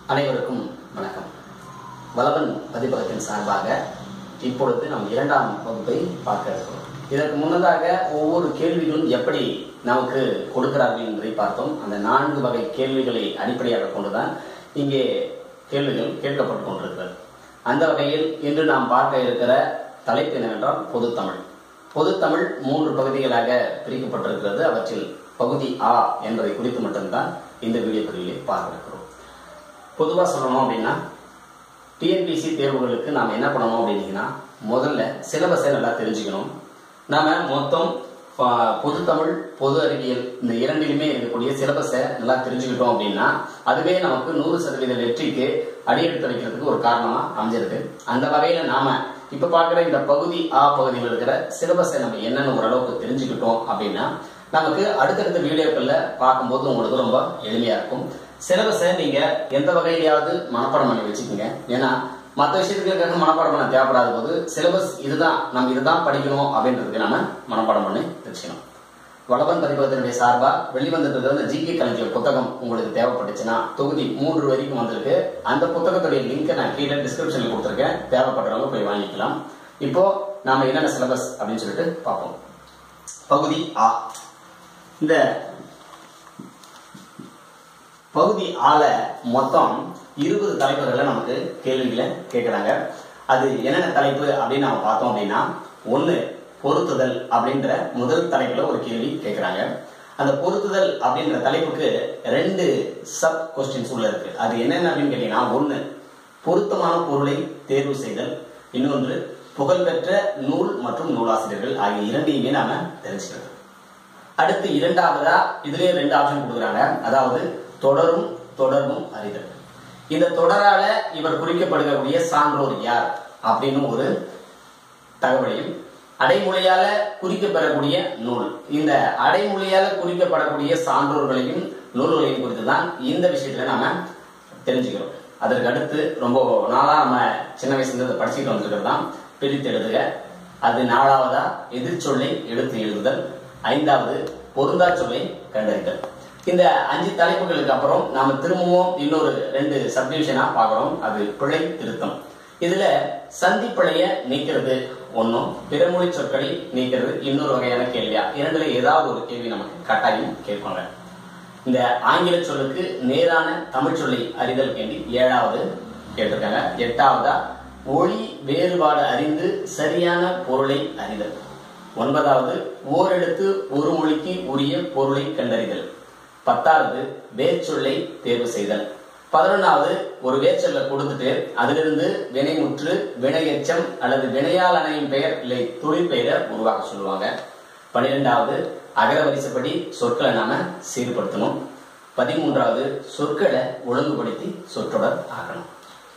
அனைவருக்கும் வணக்கம் வலவன் பதிப்பகத்தின் சார்பாக இப்பொழுது நாம் இரண்டாம் வகுப்பை பார்க்க இருக்கிறோம் இதற்கு முன்னதாக ஒவ்வொரு கேள்விகளும் எப்படி நமக்கு கொடுக்கிறார்கள் என்பதை பார்த்தோம் அந்த நான்கு வகை கேள்விகளை அடிப்படையாக கொண்டுதான் இங்கே கேள்விகள் கேட்கப்பட்டு கொண்டிருக்கிறது அந்த வகையில் இன்று நாம் பார்க்க இருக்கிற தலைப்பு என்னவென்றால் பொதுத்தமிழ் பொதுத்தமிழ் மூன்று பகுதிகளாக பிரிக்கப்பட்டிருக்கிறது அவற்றில் பகுதி ஆ என்பதை குறித்து மட்டும்தான் இந்த வீடியோ பதிவிலே பார்க்க இருக்கிறோம் பொதுவாக சொல்லணும் அப்படின்னா டிஎன்பிசி தேர்வுகளுக்கு நாம் என்ன பண்ணணும் அப்படின்னீங்கன்னா முதல்ல சிலபஸை நல்லா தெரிஞ்சுக்கணும் நாம மொத்தம் ப- பொதுத்தமிழ் பொது அறிவியல் இந்த இரண்டிலுமே இருக்கக்கூடிய சிலபஸை நல்லா தெரிஞ்சுக்கிட்டோம் அப்படின்னா அதுவே நமக்கு நூறு சதவீத வெற்றிக்கு அடியெடுத்து வைக்கிறதுக்கு ஒரு காரணமா அமைஞ்சிருக்கு அந்த வகையில நாம இப்ப பார்க்குற இந்த பகுதி ஆ பகுதியில் இருக்கிற சிலபஸை நம்ம என்னன்னு ஓரளவுக்கு தெரிஞ்சுக்கிட்டோம் அப்படின்னா நமக்கு அடுத்தடுத்த வீடியோக்கள்ல பார்க்கும்போது உங்களுக்கு ரொம்ப எளிமையா இருக்கும் சிலபஸை நீங்க எந்த வகையிலாவது மனப்பாடம் பண்ணி வச்சுக்கோங்க ஏன்னா மற்ற விஷயத்துக்காக மனப்பாடம் பண்ண தேவைப்படாத போது சிலபஸ் இதுதான் நம்ம இதுதான் படிக்கணும் அப்படின்றதுக்கு நாம மனப்பாடம் பண்ணி வச்சுக்கணும் வளவன் பதிப்பகத்தினுடைய சார்பா வெளிவந்திருக்கிறது அந்த ஜிகே கலைஞர் புத்தகம் உங்களுக்கு தேவைப்பட்டுச்சுன்னா தொகுதி மூன்று வரைக்கும் வந்திருக்கு அந்த புத்தகத்துடைய லிங்கை நான் கீழே டிஸ்கிரிப்ஷன்ல கொடுத்துருக்கேன் தேவைப்படுறவங்க போய் வாங்கிக்கலாம் இப்போ நாம என்னென்ன சிலபஸ் அப்படின்னு சொல்லிட்டு பார்ப்போம் பகுதி ஆ இந்த பகுதி ஆல மொத்தம் இருபது தலைப்புகள்ல நமக்கு கேள்விகளை கேட்கறாங்க அது என்னென்ன தலைப்பு அப்படின்னு நம்ம பார்த்தோம் அப்படின்னா ஒண்ணு பொருத்துதல் அப்படின்ற முதல் தலைப்புல ஒரு கேள்வி கேட்கறாங்க அந்த பொருத்துதல் அப்படின்ற தலைப்புக்கு ரெண்டு சப் கொஸ்டின்ஸ் உள்ள இருக்கு அது என்னென்ன அப்படின்னு கேட்டீங்கன்னா ஒண்ணு பொருத்தமான பொருளை தேர்வு செய்தல் இன்னொன்று புகழ்பெற்ற நூல் மற்றும் நூலாசிரியர்கள் ஆகிய இரண்டையுமே நாம தெரிஞ்சுக்கிறது அடுத்து இரண்டாவதா இதுலயே ரெண்டு ஆப்ஷன் கொடுக்குறாங்க அதாவது தொடரும் தொடர்பும் அறிதல் இந்த தொடரால இவர் குறிக்கப்படுகக்கூடிய சான்றோர் யார் அப்படின்னு ஒரு தகவலையும் அடைமொழியால குறிக்கப்பெறக்கூடிய நூல் இந்த அடைமொழியால குறிக்கப்படக்கூடிய சான்றோர்களையும் நூல்களையும் குறித்து தான் இந்த விஷயத்துல நாம தெரிஞ்சுக்கிறோம் அதற்கு அடுத்து ரொம்ப நாளா நம்ம சின்ன வயசுல இருந்து இதை படிச்சுட்டு வந்துருக்கிறது தான் பிரித்து எழுதுக அது நாலாவதா எதிர்ச்சொல்லை எடுத்து எழுதுதல் ஐந்தாவது பொருந்தா சொல்லை கண்டறிதல் இந்த அஞ்சு தலைப்புகளுக்கு அப்புறம் நாம திரும்பவும் இன்னொரு ரெண்டு சப்டிவிஷனா பார்க்கிறோம் அது பிழை திருத்தம் இதுல சந்தி பிழைய நீக்கிறது ஒன்றும் பிறமொழி சொற்களை நீக்கிறது இன்னொரு வகையான கேள்வியா இரண்டுல ஏதாவது ஒரு கேள்வி நமக்கு கட்டாயம் கேட்பாங்க இந்த ஆங்கில சொல்லுக்கு நேரான தமிழ் சொல்லை அறிதல் கேள்வி ஏழாவது கேட்டிருக்காங்க எட்டாவதா ஒளி வேறுபாடு அறிந்து சரியான பொருளை அறிதல் ஒன்பதாவது ஓரெழுத்து ஒரு மொழிக்கு உரிய பொருளை கண்டறிதல் பத்தாவது வேர்ச்சொல்லை தேர்வு செய்தல் பதினொன்னாவது ஒரு வேர்ச்சொல்லை கொடுத்துட்டு அதிலிருந்து வினைமுற்று வினையெச்சம் அல்லது வினையால் அணையும் பெயர் இல்லை தொழில் பெயரை உருவாக்க சொல்லுவாங்க பன்னிரெண்டாவது அகர வரிசைப்படி சொற்களை நாம சீர்படுத்தணும் பதிமூன்றாவது சொற்களை ஒழுங்குபடுத்தி சொற்றொடர் ஆக்கணும்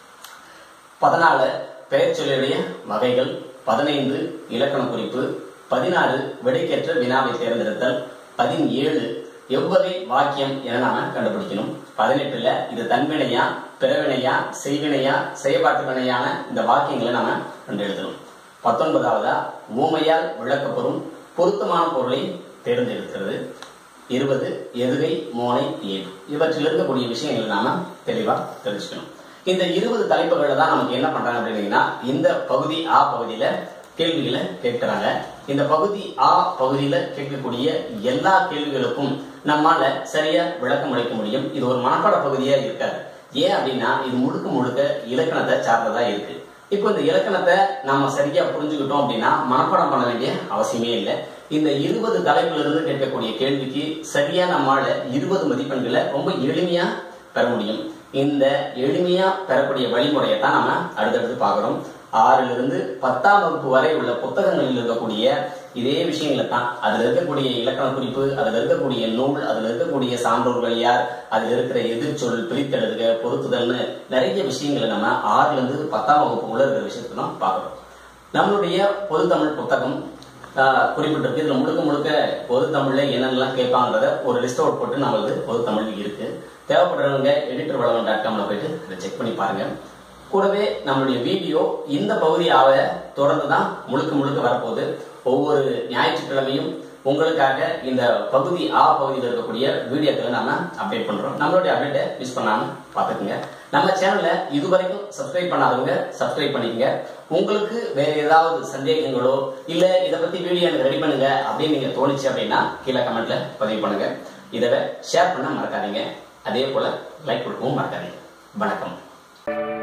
பதினாலு பெயர் சொல்லுடைய வகைகள் பதினைந்து இலக்கண குறிப்பு பதினாறு விடைக்கேற்ற வினாவை தேர்ந்தெடுத்தல் பதினேழு எவ்வகை வாக்கியம் என நாம கண்டுபிடிக்கணும் பதினெட்டுல இது தன்வினையா பிறவினையா செய்வினையா செயற்பாட்டு வினையான இந்த வாக்கியங்களை நாம கண்டு எழுதணும் பத்தொன்பதாவதா ஊமையால் விளக்கப்பெறும் பொருத்தமான பொருளை தேர்ந்தெடுக்கிறது இருபது எதுகை மோனை ஏது இவற்றில் இருக்கக்கூடிய விஷயங்களை நாம தெளிவா தெரிஞ்சுக்கணும் இந்த இருபது தலைப்புகள்ல தான் நமக்கு என்ன பண்றாங்க அப்படின்னீங்கன்னா இந்த பகுதி ஆ பகுதியில கேள்விகளை கேட்கிறாங்க இந்த பகுதி ஆ பகுதியில கேட்கக்கூடிய எல்லா கேள்விகளுக்கும் நம்மால சரியா விளக்கம் அளிக்க முடியும் இது ஒரு மனப்பாட பகுதியா இருக்காது ஏன் அப்படின்னா இது முழுக்க முழுக்க இலக்கணத்தை சார்ந்ததா இருக்கு இப்போ இந்த இலக்கணத்தை நாம சரியா புரிஞ்சுக்கிட்டோம் அப்படின்னா மனப்பாடம் பண்ண வேண்டிய அவசியமே இல்லை இந்த இருபது தலைப்புல இருந்து கேட்கக்கூடிய கேள்விக்கு சரியா நம்மால இருபது மதிப்பெண்களை ரொம்ப எளிமையா பெற முடியும் இந்த எளிமையா பெறக்கூடிய வழிமுறையை தான் நாம அடுத்தடுத்து பார்க்கிறோம் ஆறுல இருந்து பத்தாம் வகுப்பு வரை உள்ள புத்தகங்களில் இருக்கக்கூடிய இதே விஷயங்களை தான் அதுல இருக்கக்கூடிய இலக்கண குறிப்பு அதுல இருக்கக்கூடிய நூல் அதுல இருக்கக்கூடிய சான்றோர்கள் யார் அதுல இருக்கிற எதிர்ச்சொல் பிரித்தெழுதுக பொருத்துதல்னு நிறைய விஷயங்களை நம்ம ஆறுல இருந்து பத்தாம் வகுப்பு உள்ள இருக்கிற விஷயத்தை தான் பார்க்கிறோம் நம்மளுடைய பொதுத்தமிழ் புத்தகம் ஆஹ், குறிப்பிட்டிருக்கு இதுல முழுக்க முழுக்க பொது தமிழ்ல என்னென்னலாம் கேட்பாங்கிறத ஒரு லிஸ்ட் அவுட் போட்டு நம்மளது பொது தமிழ் இருக்கு தேவைப்படுறவங்க எடிட்டர் வளவன் டாட் காம்ல போயிட்டு அதை செக் பண்ணி பாருங்க கூடவே நம்மளுடைய வீடியோ இந்த பகுதியாவ தொடர்ந்து தான் முழுக்க முழுக்க வரப்போகுது ஒவ்வொரு ஞாயிற்றுக்கிழமையும் உங்களுக்காக இந்த பகுதி ஆ பகுதியில் இருக்கக்கூடிய வீடியோக்களை நாம அப்டேட் பண்றோம் நம்மளுடைய அப்டேட்டை மிஸ் பண்ணாம பார்த்துக்குங்க நம்ம சேனலை இதுவரைக்கும் சப்ஸ்கிரைப் பண்ணாதவங்க சப்ஸ்கிரைப் பண்ணிக்கங்க உங்களுக்கு வேற ஏதாவது சந்தேகங்களோ இல்ல இதை பத்தி வீடியோ எனக்கு ரெடி பண்ணுங்க அப்படின்னு நீங்க தோணுச்சு அப்படின்னா கீழே கமெண்ட்ல பதிவு பண்ணுங்க இதை ஷேர் பண்ண மறக்காதீங்க அதே போல லைக் கொடுக்கவும் மறக்காதீங்க வணக்கம்